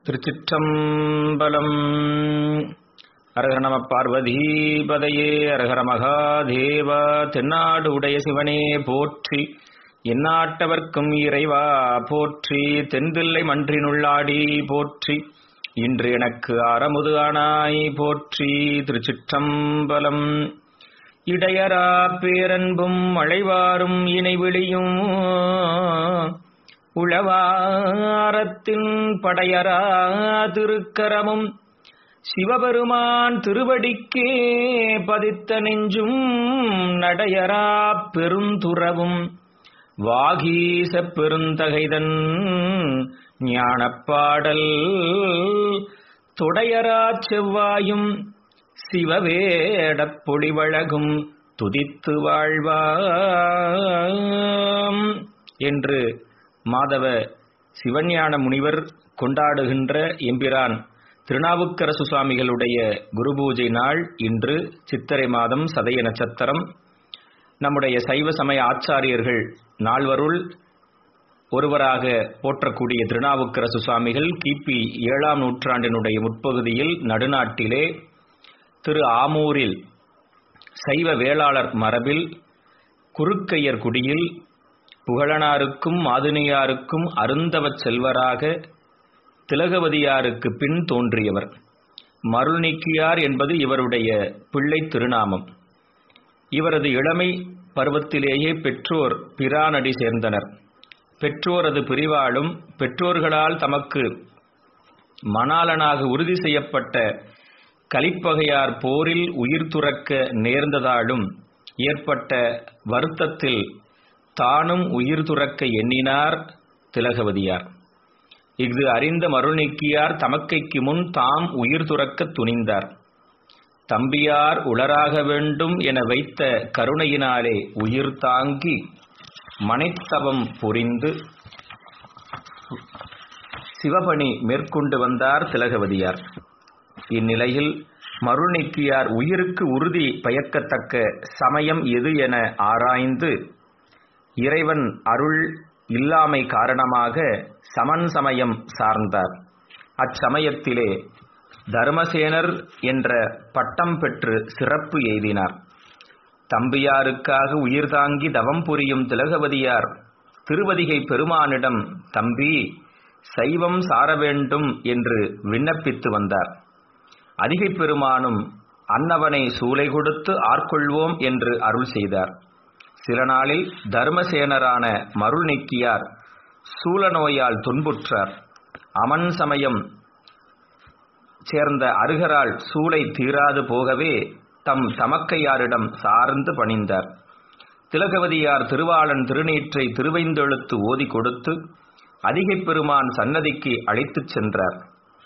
திருச்சிற்றம்பலம் அரகர நம பார்வதீபதையே அரகர மகாதேவா தென்னாடு உடைய சிவனே போற்றி எந்நாட்டவர்க்கும் இறைவா போற்றி தென்தில்லை மன்றினுள்ளாடி போற்றி இன்று எனக்கு அறமுது ஆனாய் போற்றி திருச்சிற்றம்பலம் இடையரா பேரன்பும் மழைவாரும் இணைவிழியும் உளவாரத்தின் படையரா திருக்கரமும் சிவபெருமான் திருவடிக்கே பதித்த நெஞ்சும் நடையரா பெருந்துறவும் வாகீச பெருந்தகைதன் ஞானப்பாடல் தொடையரா செவ்வாயும் சிவவேடப் பொழிவழகும் துதித்து வாழ்வாம் என்று மாதவ சிவஞான முனிவர் கொண்டாடுகின்ற எம்பிரான் திருநாவுக்கரசு சுவாமிகளுடைய குரு பூஜை நாள் இன்று சித்திரை மாதம் சதய நட்சத்திரம் நம்முடைய சைவ சமய ஆச்சாரியர்கள் நால்வருள் ஒருவராக போற்றக்கூடிய திருநாவுக்கரசு சுவாமிகள் கிபி ஏழாம் நூற்றாண்டினுடைய முற்பகுதியில் நடுநாட்டிலே திரு ஆமூரில் சைவ வேளாளர் மரபில் குறுக்கையர் குடியில் புகழனாருக்கும் மாதுனியாருக்கும் அருந்தவச் செல்வராக திலகவதியாருக்கு பின் தோன்றியவர் மருள் நீக்கியார் என்பது இவருடைய பிள்ளை திருநாமம் இவரது இளமை பருவத்திலேயே பெற்றோர் பிரானடி சேர்ந்தனர் பெற்றோரது பிரிவாலும் பெற்றோர்களால் தமக்கு மணாளனாக உறுதி செய்யப்பட்ட கலிப்பகையார் போரில் உயிர் துறக்க நேர்ந்ததாலும் ஏற்பட்ட வருத்தத்தில் தானும் உயிர் துறக்க எண்ணினார் திலகவதியார் இஃது அறிந்த மருள்நீக்கியார் தமக்கைக்கு முன் தாம் உயிர் துறக்க துணிந்தார் தம்பியார் உளராக வேண்டும் என வைத்த கருணையினாலே உயிர் தாங்கி மனைத்தவம் புரிந்து சிவபணி மேற்கொண்டு வந்தார் திலகவதியார் இந்நிலையில் மருள்நீக்கியார் உயிருக்கு உறுதி பயக்கத்தக்க சமயம் எது என ஆராய்ந்து இறைவன் அருள் இல்லாமை காரணமாக சமன் சமயம் சார்ந்தார் அச்சமயத்திலே தர்மசேனர் என்ற பட்டம் பெற்று சிறப்பு எய்தினார் தம்பியாருக்காக உயிர் தாங்கி தவம் புரியும் திலகவதியார் திருவதிகை பெருமானிடம் தம்பி சைவம் சார வேண்டும் என்று விண்ணப்பித்து வந்தார் அதிகை பெருமானும் அன்னவனை சூளை கொடுத்து ஆட்கொள்வோம் என்று அருள் செய்தார் சில நாளில் தர்மசேனரான மருள் நீக்கியார் சூல நோயால் துன்புற்றார் அமன் சமயம் சேர்ந்த அருகரால் சூளை தீராது போகவே தம் தமக்கையாரிடம் சார்ந்து பணிந்தார் திலகவதியார் திருவாளன் திருநீற்றை திருவைந்தெழுத்து ஓதி கொடுத்து அதிகை பெருமான் சன்னதிக்கு அழைத்துச் சென்றார்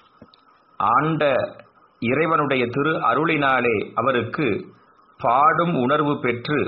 ஆண்ட இறைவனுடைய திரு அருளினாலே அவருக்கு பாடும் உணர்வு பெற்று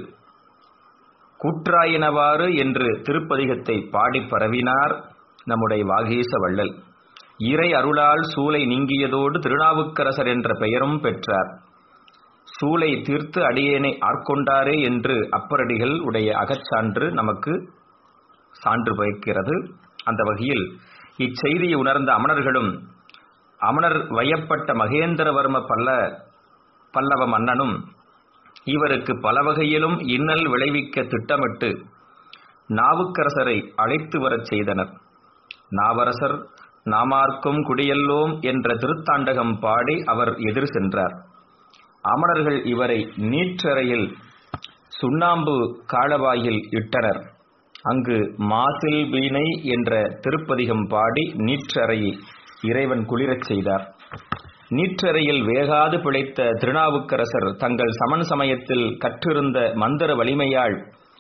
கூற்றாயினவாறு என்று திருப்பதிகத்தை பாடி பரவினார் நம்முடைய வாகீச வள்ளல் இறை அருளால் சூளை நீங்கியதோடு திருநாவுக்கரசர் என்ற பெயரும் பெற்றார் சூளை தீர்த்து அடியேனை ஆட்கொண்டாரே என்று அப்பரடிகள் உடைய அகச்சான்று நமக்கு சான்று பயக்கிறது அந்த வகையில் இச்செய்தியை உணர்ந்த அமணர்களும் அமணர் வயப்பட்ட மகேந்திரவர்ம பல்ல பல்லவ மன்னனும் இவருக்கு பல வகையிலும் இன்னல் விளைவிக்க திட்டமிட்டு நாவுக்கரசரை அழைத்து வரச் செய்தனர் நாவரசர் நாமார்க்கும் குடியல்லோம் என்ற திருத்தாண்டகம் பாடி அவர் எதிர் சென்றார் அமணர்கள் இவரை நீற்றறையில் சுண்ணாம்பு காலவாயில் இட்டனர் அங்கு மாசில் வீணை என்ற திருப்பதிகம் பாடி நீற்றறையை இறைவன் குளிரச் செய்தார் நீற்றறையில் வேகாது பிழைத்த திருநாவுக்கரசர் தங்கள் சமன் சமயத்தில் கற்றிருந்த மந்திர வலிமையால்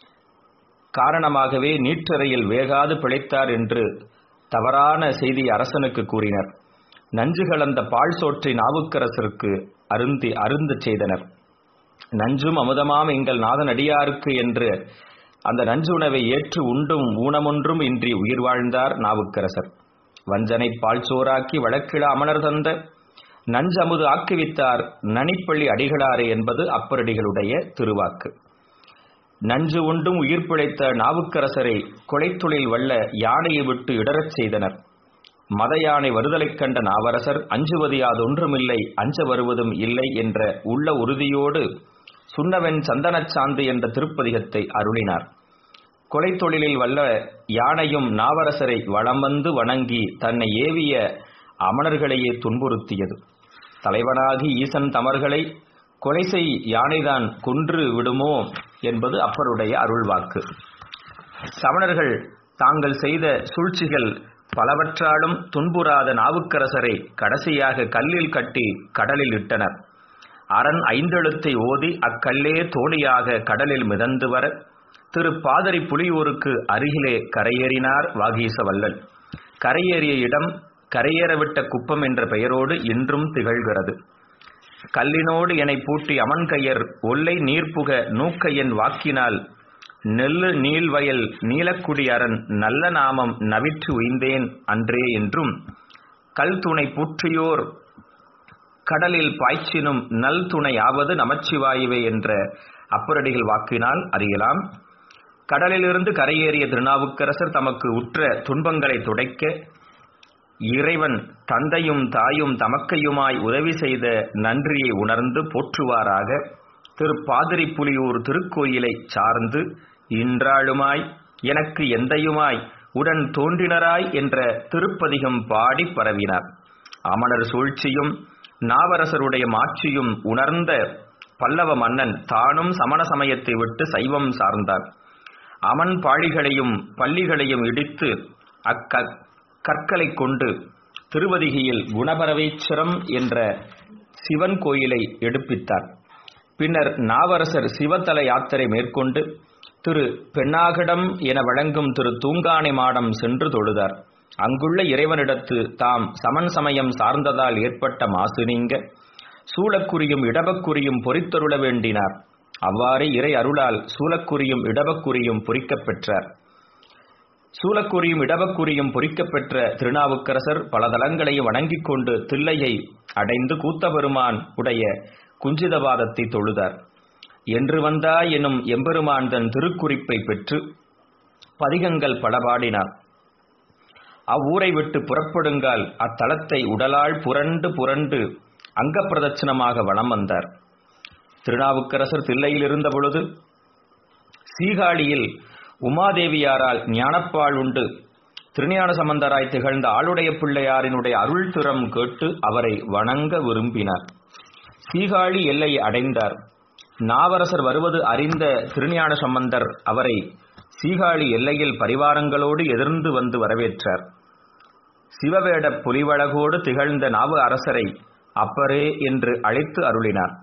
காரணமாகவே நீற்றறையில் வேகாது பிழைத்தார் என்று தவறான செய்தி அரசனுக்கு கூறினர் நஞ்சு கலந்த பால் சோற்றை நாவுக்கரசருக்கு அருந்தி அருந்தச் செய்தனர் நஞ்சும் அமுதமாம் எங்கள் நாதன் அடியாருக்கு என்று அந்த நஞ்சு உணவை ஏற்று உண்டும் ஊனமொன்றும் இன்றி உயிர் வாழ்ந்தார் நாவுக்கரசர் வஞ்சனை பால் சோறாக்கி வழக்கிழ அமணர் தந்த நஞ்சமுது ஆக்குவித்தார் நனிப்பள்ளி அடிகளாரே என்பது அப்பரடிகளுடைய திருவாக்கு நஞ்சு உண்டும் உயிர் பிழைத்த நாவுக்கரசரை கொலைத்தொழில் வல்ல யானையை விட்டு இடறச் செய்தனர் மத யானை வருதலைக் கண்ட நாவரசர் அஞ்சுவது யாதொன்றுமில்லை அஞ்ச வருவதும் இல்லை என்ற உள்ள உறுதியோடு சுண்ணவன் சந்தனச் சாந்து என்ற திருப்பதிகத்தை அருளினார் கொலை தொழிலில் வல்ல யானையும் நாவரசரை வலம் வந்து வணங்கி தன்னை ஏவிய அமணர்களையே துன்புறுத்தியது தலைவனாகி ஈசன் தமர்களை கொலை செய் யானைதான் கொன்று விடுமோ என்பது அப்பருடைய அருள்வாக்கு சமணர்கள் தாங்கள் செய்த சூழ்ச்சிகள் பலவற்றாலும் துன்புறாத நாவுக்கரசரை கடைசியாக கல்லில் கட்டி கடலில் இட்டனர் அரண் ஐந்தெழுத்தை ஓதி அக்கல்லே தோணியாக கடலில் மிதந்து வர திரு பாதரி புலியூருக்கு அருகிலே கரையேறினார் வாகீசவல்லல் கரையேறிய இடம் கரையேறவிட்ட குப்பம் என்ற பெயரோடு இன்றும் திகழ்கிறது கல்லினோடு என்னை பூட்டி அமன் கையர் ஒல்லை நீர்ப்புக நூக்கையன் வாக்கினால் நெல்லு நீள்வயல் நீலக்குடி அரண் நல்ல நாமம் நவிற்று உய்ந்தேன் அன்றே என்றும் கல் துணை புற்றியோர் கடலில் பாய்ச்சினும் நல் துணையாவது நமச்சிவாயுவே என்ற அப்பரடிகள் வாக்கினால் அறியலாம் கடலிலிருந்து கரையேறிய திருநாவுக்கரசர் தமக்கு உற்ற துன்பங்களை துடைக்க இறைவன் தந்தையும் தாயும் தமக்கையுமாய் உதவி செய்த நன்றியை உணர்ந்து போற்றுவாராக திரு பாதிரி புலியூர் திருக்கோயிலை சார்ந்து இன்றாளுமாய் எனக்கு எந்தையுமாய் உடன் தோன்றினராய் என்ற திருப்பதிகம் பாடி பரவினார் அமணர் சூழ்ச்சியும் நாவரசருடைய மாட்சியும் உணர்ந்த பல்லவ மன்னன் தானும் சமண சமயத்தை விட்டு சைவம் சார்ந்தார் அமன் பாழிகளையும் பள்ளிகளையும் இடித்து அக்க கற்களை கொண்டு திருவதிகையில் குணபரவேச்சரம் என்ற சிவன் கோயிலை எடுப்பித்தார் பின்னர் நாவரசர் சிவத்தல யாத்திரை மேற்கொண்டு திரு பெண்ணாகடம் என வழங்கும் திரு தூங்கானை மாடம் சென்று தொழுதார் அங்குள்ள இறைவனிடத்து தாம் சமன் சமயம் சார்ந்ததால் ஏற்பட்ட மாசு நீங்க சூளக்குறியும் இடபக்குறியும் பொறித்தருள வேண்டினார் அவ்வாறே இறை அருளால் சூலக்குறியும் இடபக்குறியும் பொறிக்கப் பெற்றார் சூலக்குறியும் இடபக்குறியும் பொறிக்கப் பெற்ற திருநாவுக்கரசர் பல தலங்களையும் வணங்கிக் கொண்டு தில்லையை அடைந்து கூத்தபெருமான் உடைய குஞ்சிதபாதத்தை தொழுதார் என்று வந்தாய் எனும் எம்பெருமான் தன் திருக்குறிப்பை பெற்று பதிகங்கள் பல பாடினார் அவ்வூரை விட்டு புறப்படுங்கால் அத்தலத்தை உடலால் புரண்டு புரண்டு அங்கப்பிரதட்சணமாக வலம் வந்தார் திருநாவுக்கரசர் தில்லையில் இருந்த பொழுது சீகாழியில் உமாதேவியாரால் ஞானப்பால் உண்டு திருஞான சம்பந்தராய் திகழ்ந்த ஆளுடைய பிள்ளையாரினுடைய அருள் திறம் கேட்டு அவரை வணங்க விரும்பினார் சீகாழி எல்லை அடைந்தார் நாவரசர் வருவது அறிந்த திருஞான சம்பந்தர் அவரை சீகாழி எல்லையில் பரிவாரங்களோடு எதிர்ந்து வந்து வரவேற்றார் சிவவேட புலிவழகோடு திகழ்ந்த நாவு அரசரை அப்பரே என்று அழைத்து அருளினார்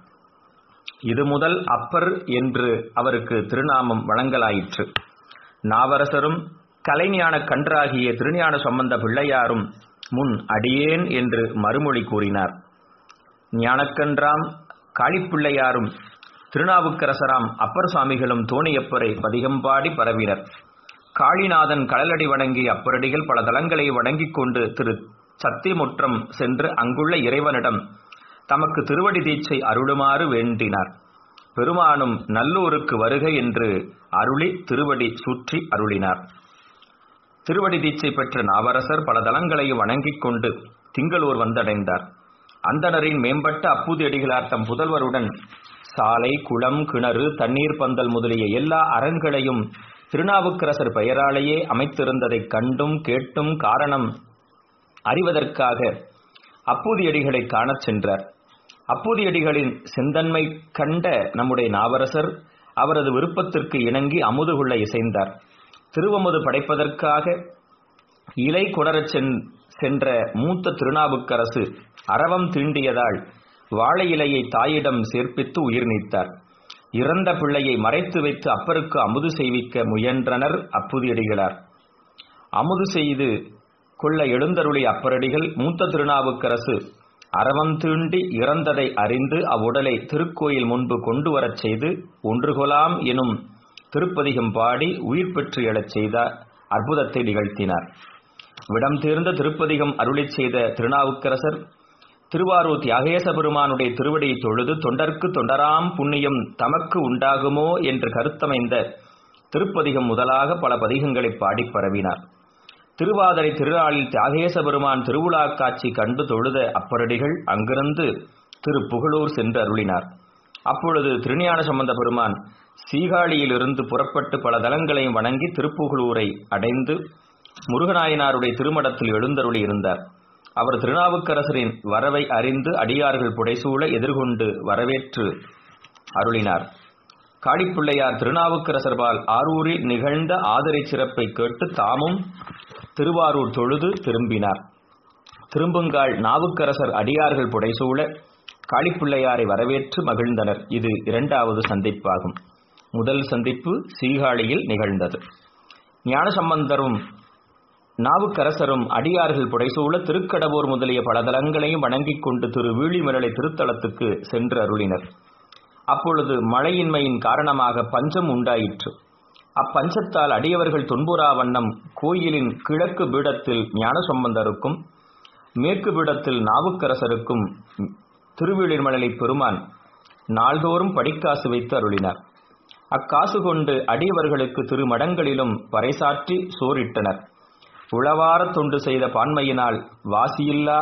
இது முதல் அப்பர் என்று அவருக்கு திருநாமம் வழங்கலாயிற்று நாவரசரும் கலைஞான கன்றாகிய திருஞான சம்பந்த பிள்ளையாரும் முன் அடியேன் என்று மறுமொழி கூறினார் ஞானக்கன்றாம் காளிப்பிள்ளையாரும் திருநாவுக்கரசராம் அப்பர் சுவாமிகளும் தோணியப்பரை பதிகம்பாடி பரவினர் காளிநாதன் கடலடி வணங்கி அப்பரடிகள் பல தலங்களை வணங்கிக் கொண்டு திரு சத்திமுற்றம் சென்று அங்குள்ள இறைவனிடம் தமக்கு திருவடி தீட்சை அருளுமாறு வேண்டினார் பெருமானும் நல்லூருக்கு வருக என்று அருளி திருவடி சுற்றி அருளினார் திருவடி தீட்சை பெற்ற நாவரசர் பல தலங்களையும் வணங்கிக் கொண்டு திங்களூர் வந்தடைந்தார் அந்தணரின் மேம்பட்ட அப்பூதி அடிகளார் தம் புதல்வருடன் சாலை குளம் கிணறு தண்ணீர் பந்தல் முதலிய எல்லா அரண்களையும் திருநாவுக்கரசர் பெயராலேயே அமைத்திருந்ததைக் கண்டும் கேட்டும் காரணம் அறிவதற்காக அப்பூதியடிகளை காணச் சென்றார் அப்பூதியடிகளின் செந்தன்மை கண்ட நம்முடைய நாவரசர் அவரது விருப்பத்திற்கு இணங்கி அமுதுகுள்ள இசைந்தார் திருவமுது படைப்பதற்காக இலை கொணரச் சென்ற மூத்த திருநாவுக்கரசு அரவம் தீண்டியதால் வாழை இலையை தாயிடம் சேர்ப்பித்து உயிர் நீத்தார் இறந்த பிள்ளையை மறைத்து வைத்து அப்பருக்கு அமுது செய்விக்க முயன்றனர் அப்புதியடிகளார் அமுது செய்து கொள்ள எழுந்தருளி அப்பரடிகள் மூத்த திருநாவுக்கரசு அரவம் தீண்டி இறந்ததை அறிந்து அவ்வுடலை திருக்கோயில் முன்பு கொண்டு வரச் செய்து ஒன்றுகொலாம் எனும் திருப்பதிகம் பாடி உயிர் பெற்று எழச் செய்த அற்புதத்தை நிகழ்த்தினார் விடம் தேர்ந்த திருப்பதிகம் அருளிச் செய்த திருநாவுக்கரசர் திருவாரூர் தியாகேச பெருமானுடைய திருவடியை தொழுது தொண்டர்க்கு தொண்டராம் புண்ணியம் தமக்கு உண்டாகுமோ என்று கருத்தமைந்த திருப்பதிகம் முதலாக பல பதிகங்களை பாடிப் பரவினார் திருவாதிரை திருநாளில் தியாகேச பெருமான் திருவிழா காட்சி கண்டு தொழுத அப்பரடிகள் அங்கிருந்து திரு புகழூர் சென்று அருளினார் அப்பொழுது திருஞான சம்பந்த பெருமான் சீகாழியிலிருந்து புறப்பட்டு பல தலங்களையும் வணங்கி திருப்புகழூரை அடைந்து முருகநாயனாருடைய திருமடத்தில் எழுந்தருளி இருந்தார் அவர் திருநாவுக்கரசரின் வரவை அறிந்து அடியார்கள் புடைசூழ எதிர்கொண்டு வரவேற்று அருளினார் காளிப்பிள்ளையார் திருநாவுக்கரசர்பால் ஆரூரில் நிகழ்ந்த ஆதரை சிறப்பை கேட்டு தாமும் திருவாரூர் தொழுது திரும்பினார் திரும்புங்கால் நாவுக்கரசர் அடியார்கள் புடைசூழ காளிப்பிள்ளையாரை வரவேற்று மகிழ்ந்தனர் இது இரண்டாவது சந்திப்பாகும் முதல் சந்திப்பு சீகாழியில் நிகழ்ந்தது ஞானசம்பந்தரும் நாவுக்கரசரும் அடியார்கள் புடைசூழ திருக்கடவூர் முதலிய பல தலங்களையும் வணங்கிக் கொண்டு திரு வீழிமிரளை திருத்தலத்துக்கு சென்று அருளினர் அப்பொழுது மழையின்மையின் காரணமாக பஞ்சம் உண்டாயிற்று அப்பஞ்சத்தால் அடியவர்கள் துன்புறா வண்ணம் கோயிலின் கிழக்கு பீடத்தில் ஞானசம்பந்தருக்கும் மேற்கு பீடத்தில் நாவுக்கரசருக்கும் திருவிழிமலை பெருமான் நாள்தோறும் படிக்காசு வைத்து அருளினார் அக்காசு கொண்டு அடியவர்களுக்கு திருமடங்களிலும் பறைசாற்றி சோறிட்டனர் உளவார தொண்டு செய்த பான்மையினால் வாசியில்லா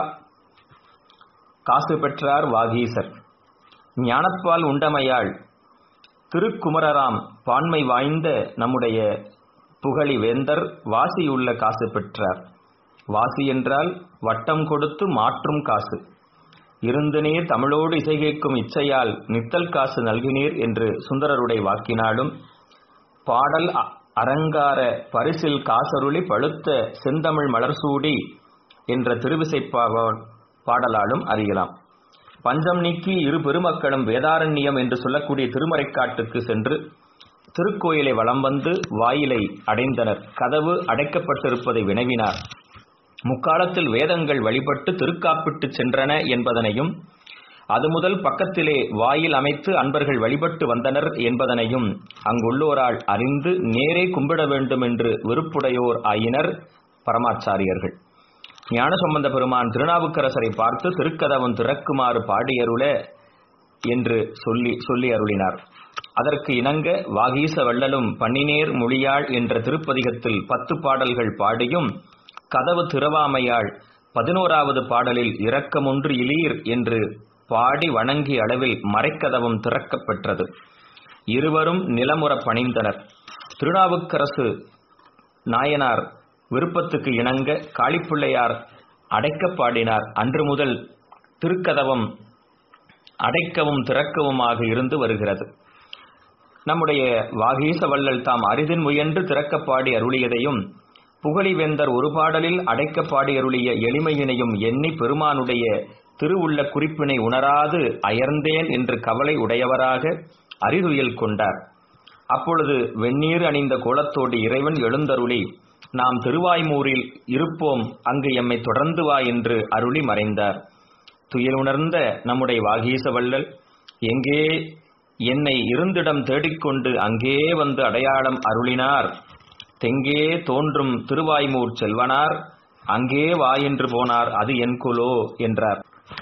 காசு பெற்றார் வாகீசர் ஞானப்பால் உண்டமையாள் திருக்குமரராம் பான்மை வாய்ந்த நம்முடைய புகழி வேந்தர் வாசியுள்ள காசு பெற்றார் வாசி என்றால் வட்டம் கொடுத்து மாற்றும் காசு இருந்தனீர் தமிழோடு இசை கேட்கும் இச்சையால் நித்தல் காசு நல்கினீர் என்று சுந்தரருடைய வாக்கினாலும் பாடல் அ- அரங்கார பரிசில் காசருளி பழுத்த செந்தமிழ் மலர்சூடி என்ற திருவிசைப்பாவ பாடலாலும் அறியலாம் பஞ்சம் நீக்கி இரு பெருமக்களும் வேதாரண்யம் என்று சொல்லக்கூடிய திருமறைக்காட்டுக்கு சென்று திருக்கோயிலை வலம் வந்து வாயிலை அடைந்தனர் கதவு அடைக்கப்பட்டிருப்பதை வினவினார் முக்காலத்தில் வேதங்கள் வழிபட்டு திருக்காப்பிட்டு சென்றன என்பதனையும் அது முதல் பக்கத்திலே வாயில் அமைத்து அன்பர்கள் வழிபட்டு வந்தனர் என்பதனையும் அங்குள்ளோரால் அறிந்து நேரே கும்பிட வேண்டும் என்று விருப்புடையோர் ஆயினர் பரமாச்சாரியர்கள் ஞானசம்பந்த பெருமான் திருநாவுக்கரசரை பார்த்து திருக்கதவம் திறக்குமாறு பாடியருள என்று சொல்லி சொல்லி அருளினார் அதற்கு இணங்க வாகீச வள்ளலும் பன்னினேர் மொழியாள் என்ற திருப்பதிகத்தில் பத்து பாடல்கள் பாடியும் கதவு திறவாமையாள் பதினோராவது பாடலில் இரக்கமொன்று இலீர் என்று பாடி வணங்கிய அளவில் மறைக்கதவும் திறக்கப் பெற்றது இருவரும் நிலமுற பணிந்தனர் திருநாவுக்கரசு நாயனார் விருப்பத்துக்கு இணங்க காளிப்பிள்ளையார் அடைக்கப் பாடினார் அன்று முதல் திருக்கதவம் அடைக்கவும் திறக்கவுமாக இருந்து வருகிறது நம்முடைய வாகீச வள்ளல் தாம் அரிதின் முயன்று திறக்கப் பாடி அருளியதையும் புகழிவேந்தர் ஒரு பாடலில் அடைக்கப் பாடி அருளிய எளிமையினையும் எண்ணி பெருமானுடைய திருவுள்ள குறிப்பினை உணராது அயர்ந்தேன் என்று கவலை உடையவராக அறிதுயில் கொண்டார் அப்பொழுது வெந்நீர் அணிந்த கோலத்தோடு இறைவன் எழுந்தருளி நாம் திருவாய்மூரில் இருப்போம் அங்கு எம்மை தொடர்ந்து வா என்று அருளி மறைந்தார் துயில் உணர்ந்த நம்முடைய வாகீச வள்ளல் எங்கே என்னை இருந்திடம் தேடிக்கொண்டு அங்கே வந்து அடையாளம் அருளினார் தெங்கே தோன்றும் திருவாய்மூர் செல்வனார் அங்கே வா என்று போனார் அது என் குலோ என்றார்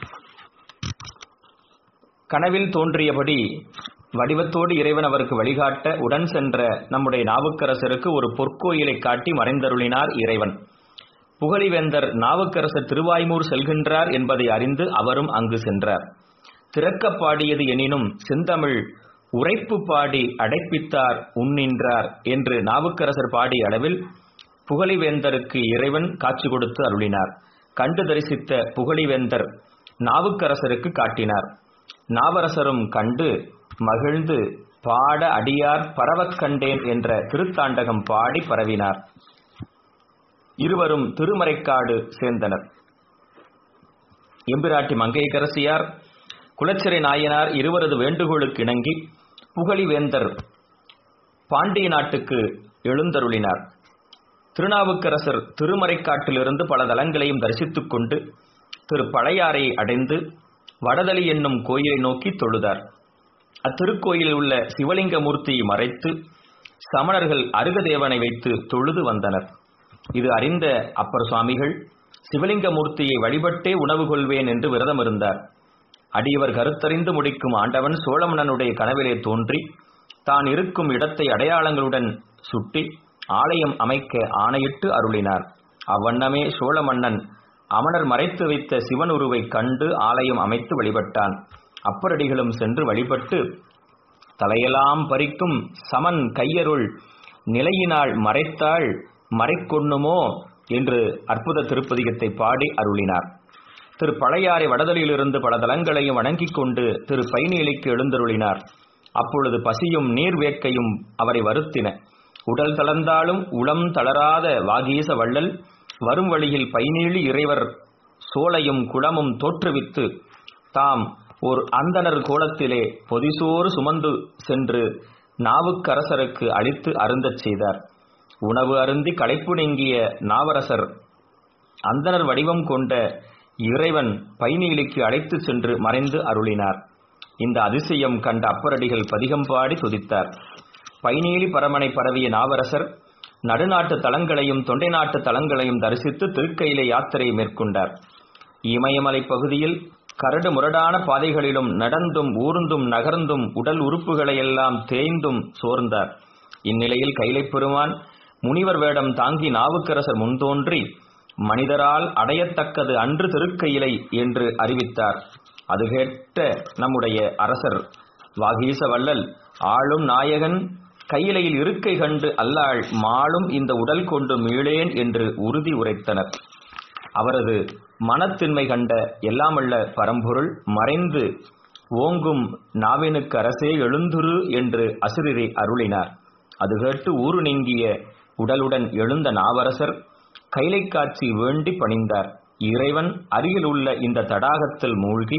கனவில் தோன்றியபடி வடிவத்தோடு இறைவன் அவருக்கு வழிகாட்ட உடன் சென்ற நம்முடைய நாவுக்கரசருக்கு ஒரு பொற்கோயிலை காட்டி மறைந்தருளினார் இறைவன் புகழிவேந்தர் நாவுக்கரசர் திருவாய்மூர் செல்கின்றார் என்பதை அறிந்து அவரும் அங்கு சென்றார் திறக்கப் பாடியது எனினும் செந்தமிழ் உரைப்பு பாடி அடைப்பித்தார் உண்ணின்றார் என்று நாவுக்கரசர் பாடிய அளவில் புகழிவேந்தருக்கு இறைவன் காட்சி கொடுத்து அருளினார் கண்டு தரிசித்த புகழிவேந்தர் நாவுக்கரசருக்கு காட்டினார் நாவரசரும் கண்டு மகிழ்ந்து பாட அடியார் பரவக் கண்டேன் என்ற திருத்தாண்டகம் பாடி பரவினார் இருவரும் திருமறைக்காடு சேர்ந்தனர் எம்பிராட்டி மங்கையரசியார் குலச்சிறை நாயனார் இருவரது வேண்டுகோளுக்கு இணங்கி புகழிவேந்தர் பாண்டிய நாட்டுக்கு எழுந்தருளினார் திருநாவுக்கரசர் திருமறைக்காட்டிலிருந்து பல தலங்களையும் தரிசித்துக் கொண்டு திரு பழையாறை அடைந்து வடதளி என்னும் கோயிலை நோக்கி தொழுதார் அத்திருக்கோயிலில் உள்ள சிவலிங்க மூர்த்தியை மறைத்து சமணர்கள் அருகதேவனை வைத்து தொழுது வந்தனர் இது அறிந்த அப்பர் சுவாமிகள் சிவலிங்க மூர்த்தியை வழிபட்டே உணவு கொள்வேன் என்று விரதம் இருந்தார் அடியவர் கருத்தறிந்து முடிக்கும் ஆண்டவன் சோழமன்னனுடைய கனவிலே தோன்றி தான் இருக்கும் இடத்தை அடையாளங்களுடன் சுட்டி ஆலயம் அமைக்க ஆணையிட்டு அருளினார் அவ்வண்ணமே சோழ மன்னன் அமணர் மறைத்து வைத்த சிவன் உருவை கண்டு ஆலயம் அமைத்து வழிபட்டான் அப்பரடிகளும் சென்று வழிபட்டு தலையெல்லாம் பறிக்கும் சமன் கையருள் நிலையினாள் மறைத்தாள் மறைக்கொண்ணுமோ என்று அற்புத திருப்பதிகத்தை பாடி அருளினார் திரு பழையாறை வடதலிலிருந்து பல தலங்களையும் வணங்கிக் கொண்டு திரு பைநீலிக்கு எழுந்தருளினார் அப்பொழுது பசியும் நீர் வேட்கையும் அவரை வருத்தின உடல் தளர்ந்தாலும் உளம் தளராத வாகீச வள்ளல் வரும் வழியில் பைநீளி இறைவர் சோலையும் குளமும் தோற்றுவித்து தாம் ஒரு அந்தணர் கோலத்திலே பொதிசோறு சுமந்து சென்று நாவுக்கரசருக்கு அளித்து அருந்தச் செய்தார் உணவு அருந்தி களைப்பு நீங்கிய நாவரசர் அந்தணர் வடிவம் கொண்ட இறைவன் பைநீலிக்கு அழைத்து சென்று மறைந்து அருளினார் இந்த அதிசயம் கண்ட அப்பரடிகள் பதிகம் பாடி துதித்தார் பைநீலி பரமனை பரவிய நாவரசர் நடுநாட்டு தலங்களையும் தொண்டை நாட்டு தலங்களையும் தரிசித்து திருக்கையில யாத்திரை மேற்கொண்டார் இமயமலை பகுதியில் கரடு முரடான பாதைகளிலும் நடந்தும் ஊர்ந்தும் நகர்ந்தும் உடல் உறுப்புகளையெல்லாம் தேய்ந்தும் சோர்ந்தார் இந்நிலையில் கைலைப் பெருமான் முனிவர் வேடம் தாங்கி நாவுக்கரசர் முன்தோன்றி மனிதரால் அடையத்தக்கது அன்று திருக்கையிலை என்று அறிவித்தார் அது கேட்ட நம்முடைய அரசர் வாகீச வள்ளல் ஆளும் நாயகன் கையிலையில் இருக்கை கண்டு அல்லாள் மாளும் இந்த உடல் கொண்டு மீளேன் என்று உறுதி உரைத்தனர் அவரது மனத்தின்மை கண்ட எல்லாமல்ல பரம்பொருள் மறைந்து ஓங்கும் நாவினுக்கு அரசே எழுந்துரு என்று அசிரிரை அருளினார் அது கேட்டு ஊறு நீங்கிய உடலுடன் எழுந்த நாவரசர் கைலை காட்சி வேண்டி பணிந்தார் இறைவன் அருகில் உள்ள இந்த தடாகத்தில் மூழ்கி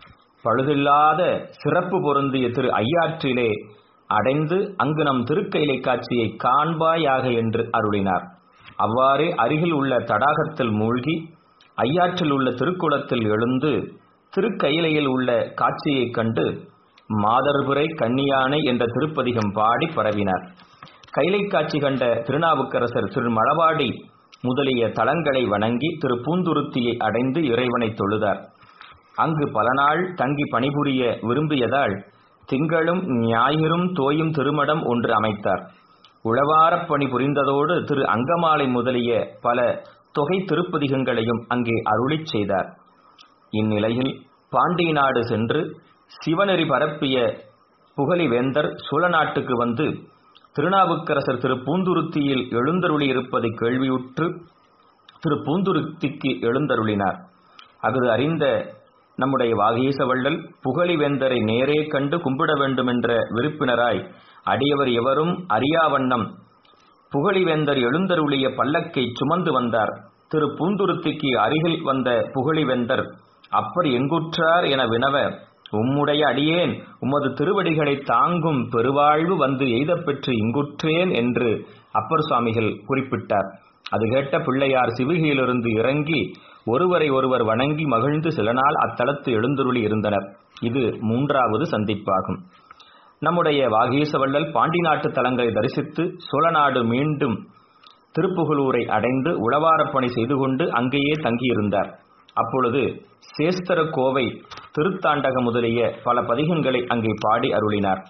பழுதில்லாத சிறப்பு பொருந்திய திரு ஐயாற்றிலே அடைந்து அங்கு நம் திருக்கைலை காட்சியை காண்பாயாக என்று அருளினார் அவ்வாறே அருகில் உள்ள தடாகத்தில் மூழ்கி ஐயாற்றில் உள்ள திருக்குளத்தில் எழுந்து திருக்கையிலையில் உள்ள காட்சியைக் கண்டு மாதர்புரை கன்னியானை என்ற திருப்பதிகம் பாடி பரவினார் கைலை காட்சி கண்ட திருநாவுக்கரசர் திரு மழவாடி முதலிய தலங்களை வணங்கி திரு பூந்துருத்தியை அடைந்து இறைவனை தொழுதார் அங்கு பல நாள் தங்கி பணிபுரிய விரும்பியதால் திங்களும் ஞாயிறும் தோயும் திருமடம் ஒன்று அமைத்தார் உழவாரப் பணி புரிந்ததோடு திரு அங்கமாலை முதலிய பல தொகை திருப்பதிகங்களையும் அங்கே அருளிச் செய்தார் இந்நிலையில் பாண்டிய நாடு சென்று சிவநெறி பரப்பிய புகழிவேந்தர் சோழ நாட்டுக்கு வந்து திருநாவுக்கரசர் திரு பூந்துருத்தியில் எழுந்தருளி இருப்பதை கேள்வியுற்று திரு பூந்துருத்திக்கு எழுந்தருளினார் அஃது அறிந்த நம்முடைய வாகீசவள்ளல் புகழிவேந்தரை நேரே கண்டு கும்பிட வேண்டுமென்ற விருப்பினராய் அடியவர் எவரும் அறியாவண்ணம் புகழிவேந்தர் எழுந்தருளிய பல்லக்கை சுமந்து வந்தார் திரு பூந்துருத்திக்கு அருகில் வந்த புகழிவேந்தர் அப்பர் எங்குற்றார் என வினவ உம்முடைய அடியேன் உமது திருவடிகளை தாங்கும் பெருவாழ்வு வந்து எய்தப் பெற்று இங்குற்றேன் என்று அப்பர் சுவாமிகள் குறிப்பிட்டார் அது கேட்ட பிள்ளையார் சிவிகையிலிருந்து இறங்கி ஒருவரை ஒருவர் வணங்கி மகிழ்ந்து சில நாள் அத்தலத்து எழுந்தருளி இருந்தனர் இது மூன்றாவது சந்திப்பாகும் நம்முடைய வாகீசவள்ளல் பாண்டி நாட்டு தலங்களை தரிசித்து சோழநாடு மீண்டும் திருப்புகலூரை அடைந்து உழவாரப் பணி செய்து கொண்டு அங்கேயே தங்கியிருந்தார் அப்பொழுது சேஸ்தர கோவை திருத்தாண்டக முதலிய பல பதிகங்களை அங்கே பாடி அருளினார்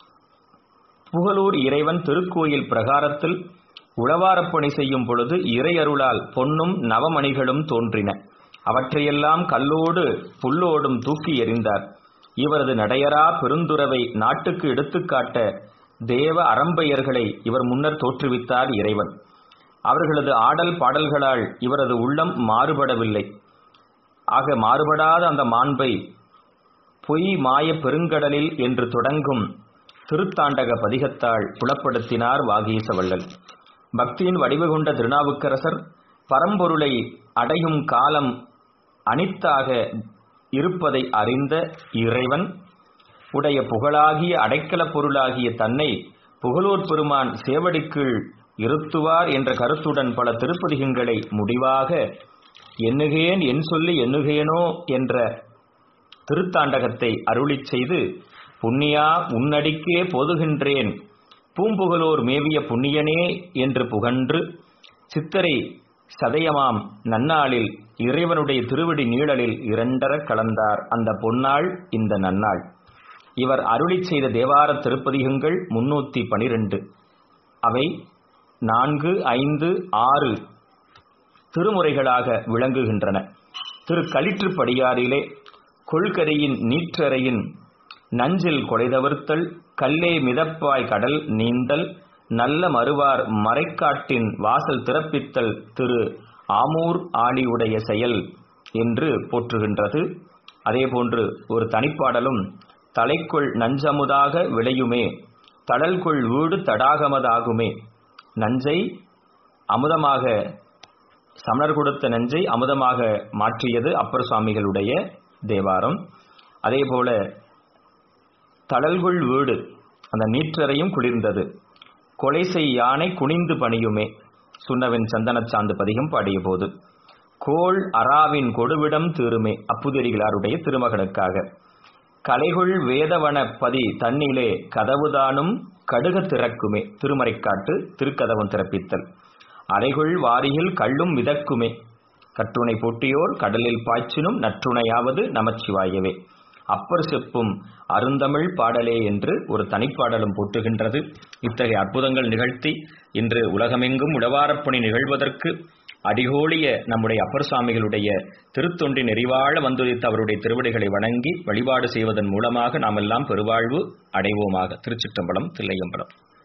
புகழூர் இறைவன் திருக்கோயில் பிரகாரத்தில் உழவாரப் பணி செய்யும் பொழுது இறையருளால் பொன்னும் நவமணிகளும் தோன்றின அவற்றையெல்லாம் கல்லோடு புல்லோடும் தூக்கி எறிந்தார் இவரது நடையரா பெருந்துறவை நாட்டுக்கு எடுத்துக்காட்ட தேவ அறம்பெயர்களை இவர் முன்னர் தோற்றுவித்தார் இறைவன் அவர்களது ஆடல் பாடல்களால் இவரது உள்ளம் மாறுபடவில்லை ஆக மாறுபடாத அந்த மாண்பை பொய் மாய பெருங்கடலில் என்று தொடங்கும் திருத்தாண்டக பதிகத்தால் புலப்படுத்தினார் வாகீசவள்ளல் பக்தியின் வடிவு கொண்ட திருநாவுக்கரசர் பரம்பொருளை அடையும் காலம் அனித்தாக இருப்பதை அறிந்த இறைவன் உடைய புகழாகிய அடைக்கலப் பொருளாகிய தன்னை புகழூர் பெருமான் சேவடிக்குள் இருத்துவார் என்ற கருத்துடன் பல திருப்பதிகங்களை முடிவாக எண்ணுகேன் என் சொல்லி எண்ணுகேனோ என்ற திருத்தாண்டகத்தை அருளிச் செய்து புண்ணியா உன்னடிக்கே போதுகின்றேன் பூம்புகலோர் மேவிய புண்ணியனே என்று புகன்று சித்தரை சதயமாம் நன்னாளில் இறைவனுடைய திருவடி நீழலில் இரண்டர கலந்தார் அந்த பொன்னாள் இந்த நன்னாள் இவர் அருளிச் செய்த தேவார திருப்பதிகங்கள் முன்னூத்தி பனிரெண்டு அவை நான்கு ஐந்து ஆறு திருமுறைகளாக விளங்குகின்றன திரு களிற்றுப்படியாரிலே கொள்கரையின் நீற்றறையின் நஞ்சில் கொடைதவிர்த்தல் கல்லே மிதப்பாய் கடல் நீந்தல் நல்ல மறுவார் மறைக்காட்டின் வாசல் திறப்பித்தல் திரு ஆமூர் ஆணியுடைய செயல் என்று போற்றுகின்றது அதேபோன்று ஒரு தனிப்பாடலும் தலைக்குள் நஞ்சமுதாக விளையுமே தடல்குள் வீடு தடாகமதாகுமே நஞ்சை அமுதமாக சமணர் கொடுத்த நஞ்சை அமுதமாக மாற்றியது அப்பர் சுவாமிகளுடைய தேவாரம் அதேபோல தடல்குள் வீடு அந்த நீற்றறையும் குளிர்ந்தது கொலை செய் யானை குனிந்து பணியுமே சுண்ணவின் சந்தனச் சாந்து பதிகம் பாடிய போது கோள் அராவின் கொடுவிடம் தீருமே அப்புதெரிகளாருடைய திருமகனுக்காக கலைகுள் வேதவன பதி தன்னிலே கதவுதானும் கடுக திறக்குமே திருமறைக்காட்டு திருக்கதவம் திறப்பித்தல் அலைகுள் வாரியில் கள்ளும் மிதக்குமே கட்டுணை போட்டியோர் கடலில் பாய்ச்சினும் நற்றுணையாவது நமச்சிவாயவே அப்பர் செப்பும் அருந்தமிழ் பாடலே என்று ஒரு தனிப்பாடலும் போட்டுகின்றது இத்தகைய அற்புதங்கள் நிகழ்த்தி இன்று உலகமெங்கும் உடவாரப்பணி நிகழ்வதற்கு அடிகோளிய நம்முடைய அப்பர் சுவாமிகளுடைய திருத்தொண்டின் எரிவாழ வந்துரித்த அவருடைய திருவடிகளை வணங்கி வழிபாடு செய்வதன் மூலமாக நாம் எல்லாம் பெருவாழ்வு அடைவோமாக திருச்சிற்றம்பலம் தில்லையம்பலம்